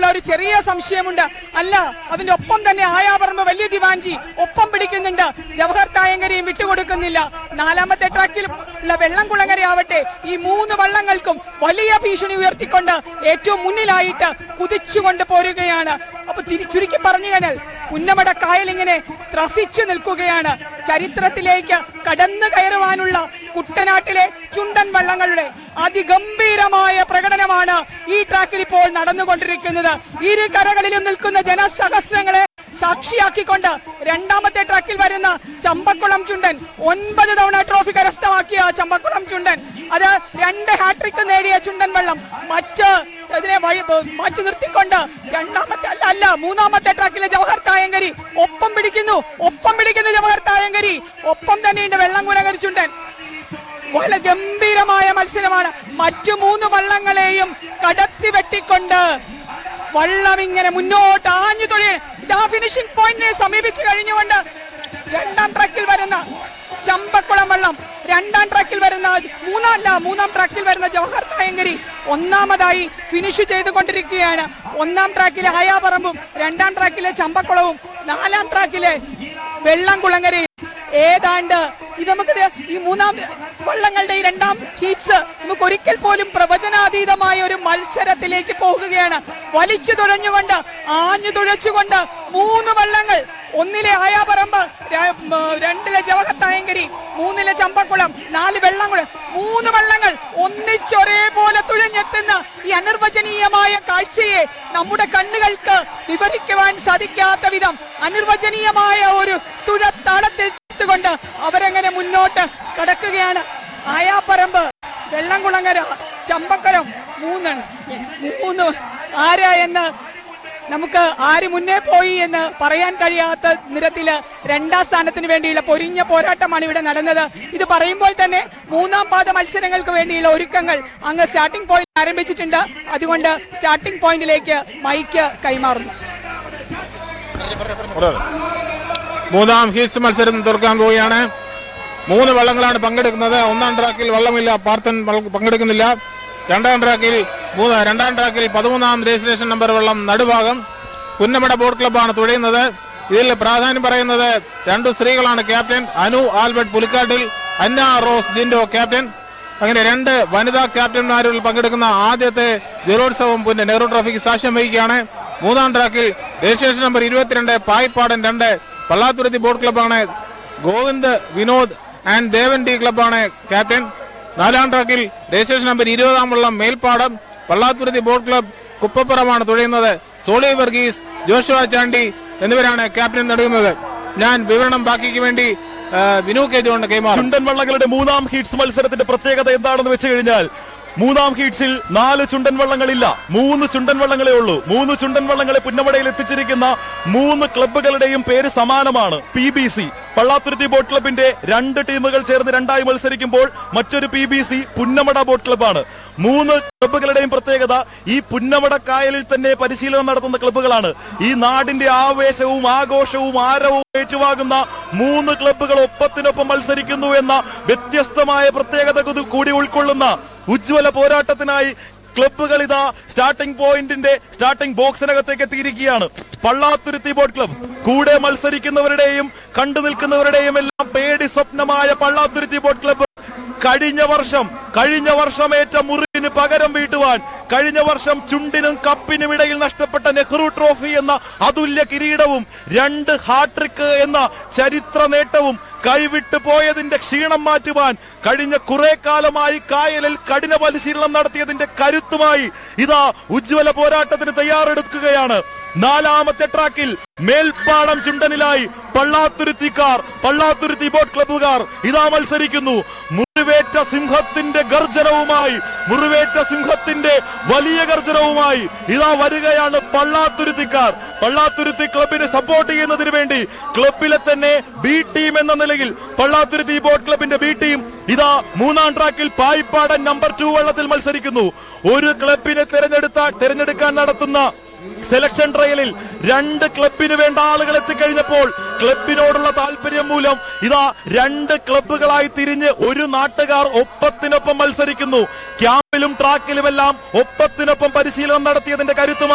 എന്നുള്ള ഒരു ചെറിയ സംശയമുണ്ട് അല്ല അതിന്റെ ഒപ്പം തന്നെ ആയാപറമ്പ് വലിയ ദിവാൻജി ഒപ്പം പിടിക്കുന്നുണ്ട് ജവഹർ തായങ്കരെയും വിട്ടുകൊടുക്കുന്നില്ല നാലാമത്തെ ട്രാക്കിൽ ഉള്ള വെള്ളംകുളങ്ങര ആവട്ടെ ഈ മൂന്ന് വള്ളങ്ങൾക്കും വലിയ ഭീഷണി ഉയർത്തിക്കൊണ്ട് ഏറ്റവും മുന്നിലായിട്ട് കുതിച്ചുകൊണ്ട് പോരുകയാണ് അപ്പൊ തിരി- ചുരുക്കി പറഞ്ഞു കഴിഞ്ഞാൽ പുന്നമട കായൽ ഇങ്ങനെ ത്രസിച്ചു നിൽക്കുകയാണ് ചരിത്രത്തിലേക്ക് കടന്നു കയറുവാനുള്ള കുട്ടനാട്ടിലെ ചുണ്ടൻ വള്ളങ്ങളുടെ അതിഗംഭീരമായ പ്രകടനമാണ് ഈ ട്രാക്കിൽ ഇപ്പോൾ നടന്നുകൊണ്ടിരിക്കുന്നത് ഇരു കരകളിലും നിൽക്കുന്ന ജനസഹസ്രങ്ങളെ സാക്ഷിയാക്കിക്കൊണ്ട് രണ്ടാമത്തെ ട്രാക്കിൽ വരുന്ന ചമ്പക്കുളം ചുണ്ടൻ ഒൻപത് തവണ ട്രോഫി കരസ്ഥമാക്കിയ ചമ്പക്കുളം ചുണ്ടൻ അത് രണ്ട് ഹാട്രിക് നേടിയ ചുണ്ടൻ വെള്ളം മറ്റ് ഇതിനെ വഴി മാറ്റി നിർത്തിക്കൊണ്ട് രണ്ടാമത്തെ അല്ല അല്ല മൂന്നാമത്തെ ട്രാക്കിലെ ജവഹർ തായങ്കരി ഒപ്പം പിടിക്കുന്നു ഒപ്പം പിടിക്കുന്നു ജവഹർ തായങ്കരി ഒപ്പം തന്നെയുണ്ട് വെള്ളം കുരങ്ങരി ചുണ്ടൻ വളരെ ഗംഭീരമായ മത്സരമാണ് മറ്റു മൂന്ന് വള്ളങ്ങളെയും കടത്തി വെട്ടിക്കൊണ്ട് വള്ളം ഇങ്ങനെ മുന്നോട്ട് ആഞ്ഞു തൊഴി ഇതാ ഫിനിഷിംഗ് പോയിന്റിനെ സമീപിച്ചു കഴിഞ്ഞുകൊണ്ട് രണ്ടാം ട്രാക്കിൽ വരുന്ന ചമ്പക്കുളം വള്ളം രണ്ടാം ട്രാക്കിൽ വരുന്ന മൂന്നാമല്ല മൂന്നാം ട്രാക്കിൽ വരുന്ന ജവഹർ തായങ്കരി ഒന്നാമതായി ഫിനിഷ് ചെയ്തുകൊണ്ടിരിക്കുകയാണ് ഒന്നാം ട്രാക്കിലെ ആയാപറമ്പും രണ്ടാം ട്രാക്കിലെ ചമ്പക്കുളവും നാലാം ട്രാക്കിലെ വെള്ളംകുളങ്ങരയും ഏതാണ്ട് ഇത് നമുക്ക് ദേ ഈ മൂന്നാം വള്ളങ്ങളുടെ ഈ രണ്ടാം ഹീറ്റ്സ് നമുക്ക് ഒരിക്കൽ പോലും പ്രവചനാതീതമായ ഒരു മത്സരത്തിലേക്ക് പോകുകയാണ് വലിച്ചു തുഴഞ്ഞുകൊണ്ട് ആഞ്ഞു തുഴച്ചുകൊണ്ട് മൂന്ന് വള്ളങ്ങൾ ഒന്നിലെ ആയാപറമ്പ് ര- ഉം, രണ്ടിലെ ജവഹത്തായങ്കരി മൂന്നിലെ ചമ്പക്കുളം നാല് വെള്ളംകുളം മൂന്ന് വള്ളങ്ങൾ ഒന്നിച്ചൊരേപോലെ തുഴഞ്ഞെത്തുന്ന ഈ അനിർവചനീയമായ കാഴ്ചയെ നമ്മുടെ കണ്ണുകൾക്ക് വിവരിക്കുവാൻ സാധിക്കാത്ത വിധം അനിർവചനീയമായ ഒരു തുഴത്താളത്തിൽ കൊണ്ട് അവരെങ്ങനെ മുന്നോട്ട് കടക്കുകയാണ് ആയാപ്പറമ്പ് വെള്ളംകുളങ്ങര ചമ്പക്കരം മൂന്നെണ്ണം മൂന്ന് ആരാ എന്ന് നമുക്ക് ആര് മുന്നേ പോയി എന്ന് പറയാൻ കഴിയാത്ത നിരത്തില് രണ്ടാം സ്ഥാനത്തിന് വേണ്ടിയുള്ള പൊരിഞ്ഞ പോരാട്ടമാണ് ഇവിടെ നടന്നത് ഇത് പറയുമ്പോൾ തന്നെ മൂന്നാം പാദ മത്സരങ്ങൾക്ക് വേണ്ടിയുള്ള ഒരുക്കങ്ങൾ അങ്ങ് സ്റ്റാർട്ടിംഗ് പോയിന്റ് ആരംഭിച്ചിട്ടുണ്ട് അതുകൊണ്ട് സ്റ്റാർട്ടിംഗ് പോയിന്റിലേക്ക് മൈക്ക് കൈമാറുന്നു മൂന്നാം ഹീസ് മത്സരം തുറക്കാൻ പോവുകയാണ് മൂന്ന് വള്ളങ്ങളാണ് പങ്കെടുക്കുന്നത് ഒന്നാം ട്രാക്കിൽ വള്ളമില്ല പാർത്ഥൻ വള്ള- പങ്കെടുക്കുന്നില്ല രണ്ടാം ട്രാക്കിൽ മൂന്ന് രണ്ടാം ട്രാക്കിൽ പതിമൂന്നാം രജിസ്ട്രേഷൻ നമ്പർ വള്ളം നടുഭാഗം പുന്നമട ബോട്ട് ക്ലബ്ബാണ് തുഴയുന്നത് ഇതിൽ പ്രാധാന്യം പറയുന്നത് രണ്ടു സ്ത്രീകളാണ് captain Anu Albert Pulikkattil Anna Rose ജിൻഡോ ക്യാപ്റ്റൻ അങ്ങനെ രണ്ട് വനിതാ ക്യാപ്റ്റന്മാരിൽ പങ്കെടുക്കുന്ന ആദ്യത്തെ ജലോത്സവം പിന്നെ നെഹ്റു ട്രോഫിക്ക് സാക്ഷ്യം വഹിക്കുകയാണ് മൂന്നാം ട്രാക്കിൽ രജിസ്ട്രേഷൻ നമ്പർ ഇരുപത്തിരണ്ട് പായിപ്പാടൻ രണ്ട് പള്ളാത്തുരുത്തി ബോട്ട് ക്ലബ്ബാണ് ഗോവിന്ദ് വിനോദ് ആൻഡ് ദേവൻ ടി ക്ലബ്ബാണ് ക്യാപ്റ്റൻ നാലാം ട്രാക്കിൽ രജിസ്ട്രേഷൻ നമ്പർ ഇരുപതാം വള്ളം മേൽപ്പാടം പള്ളാത്തുരുത്തി ബോട്ട് ക്ലബ് കുപ്പപ്പുറമാണ് തുഴയുന്നത് സോളി വർഗീസ് ജോഷുവ ചാണ്ടി എന്നിവരാണ് ക്യാപ്റ്റൻ നൽകുന്നത് ഞാൻ വിവരണം ബാക്കിക്ക് വേണ്ടി ആ, വിനു കെ ജോണിന് കൈമാറും ചുണ്ടൻ വള്ളങ്ങളുടെ മൂന്നാം ഹീറ്റ്സ് മത്സരത്തിന്റെ പ്രത്യേകത എന്താണെന്ന് വെച്ച് കഴിഞ്ഞാൽ മൂന്നാം ഹീറ്റ്സിൽ നാല് ചുണ്ടൻ വള്ളങ്ങളില്ല മൂന്ന് ചുണ്ടൻ വള്ളങ്ങളേ ഉള്ളൂ മൂന്ന് ചുണ്ടൻ വള്ളങ്ങളെ പുന്നമടയിൽ എത്തിച്ചിരിക്കുന്ന മൂന്ന് ക്ലബ്ബുകളുടെയും പേര് സമാനമാണ് P B C Pallathuruthy boat ക്ലബിന്റെ രണ്ട് ടീമുകൾ ചേർന്ന് രണ്ടായി മത്സരിക്കുമ്പോൾ മറ്റൊരു P B C Punnamada boat ക്ലബ്ബാണ് മൂന്ന് ക്ലബ്ബുകളുടെയും പ്രത്യേകത ഈ പുന്നമട കായലിൽ തന്നെ പരിശീലനം നടത്തുന്ന ക്ലബ്ബുകളാണ് ഈ നാടിന്റെ ആവേശവും ആഘോഷവും ആരവവും ഏറ്റുവാകുന്ന മൂന്ന് ക്ലബ്ബുകൾ ഒപ്പത്തിനൊപ്പം മത്സരിക്കുന്നു എന്ന വ്യത്യസ്തമായ പ്രത്യേകത കുതു- കൂടി ഉൾക്കൊള്ളുന്ന ഉജ്ജ്വല പോരാട്ടത്തിനായി ക്ലബ്ബുകൾ ഇതാ സ്റ്റാർട്ടിംഗ് പോയിന്റിന്റെ സ്റ്റാർട്ടിംഗ് ബോക്സിനകത്തേക്ക് എത്തിയിരിക്കുകയാണ് പള്ളാത്തുരുത്തി ബോട്ട് ക്ലബ് കൂടെ മത്സരിക്കുന്നവരുടെയും കണ്ടു നിൽക്കുന്നവരുടെയും എല്ലാം പേടി സ്വപ്നമായ പള്ളാത്തുരുത്തി ബോട്ട് ക്ലബ്ബ് കഴിഞ്ഞ വർഷം കഴിഞ്ഞ വർഷം ഏറ്റ മുറിവിന് പകരം വീട്ടുവാൻ കഴിഞ്ഞ വർഷം ചുണ്ടിനും കപ്പിനും ഇടയിൽ നഷ്ടപ്പെട്ട നെഹ്റു ട്രോഫി എന്ന അതുല്യ കിരീടവും രണ്ട് ഹാട്രിക് എന്ന ചരിത്ര നേട്ടവും കൈവിട്ടു പോയതിന്റെ ക്ഷീണം മാറ്റുവാൻ കഴിഞ്ഞ കുറെ കാലമായി കായലിൽ കഠിന പരിശീലനം നടത്തിയതിന്റെ കരുത്തുമായി ഇതാ ഉജ്ജ്വല പോരാട്ടത്തിന് തയ്യാറെടുക്കുകയാണ് നാലാമത്തെ ട്രാക്കിൽ മേൽപ്പാടം ചുണ്ടനിലായി പള്ളാത്തുരുത്തിക്കാർ പള്ളാത്തുരുത്തി ബോട്ട് ക്ലബ്ബുകാർ ഇതാ മത്സരിക്കുന്നു മുറിവേറ്റ സിംഹത്തിന്റെ ഗർജനവുമായി മുറിവേറ്റ സിംഹത്തിന്റെ വലിയ ഗർജനവുമായി ഇതാ വരികയാണ് പള്ളാത്തുരുത്തിക്കാർ പള്ളാത്തുരുത്തി ക്ലബിനെ സപ്പോർട്ട് ചെയ്യുന്നതിന് വേണ്ടി ക്ലബിലെ തന്നെ ബി ടീം എന്ന നിലയിൽ പള്ളാത്തുരുത്തി ബോട്ട് ക്ലബിന്റെ ബി ടീം ഇതാ മൂന്നാം ട്രാക്കിൽ പായിപ്പാടൻ നമ്പർ ടു വള്ളത്തിൽ മത്സരിക്കുന്നു ഒരു ക്ലബിനെ തെരഞ്ഞെടുത്ത തെരഞ്ഞെടുക്കാൻ നടത്തുന്ന സെലക്ഷൻ ട്രയലിൽ രണ്ട് ക്ലബിന് വേണ്ട ആളുകൾ എത്തിക്കഴിഞ്ഞപ്പോൾ ക്ലബിനോടുള്ള താല്പര്യം മൂലം ഇതാ രണ്ട് ക്ലബുകളായി തിരിഞ്ഞ് ഒരു നാട്ടുകാർ ഒപ്പത്തിനൊപ്പം മത്സരിക്കുന്നു ക്യാമ്പിലും ട്രാക്കിലുമെല്ലാം ഒപ്പത്തിനൊപ്പം പരിശീലനം നടത്തിയതിന്റെ കരുത്തുമായി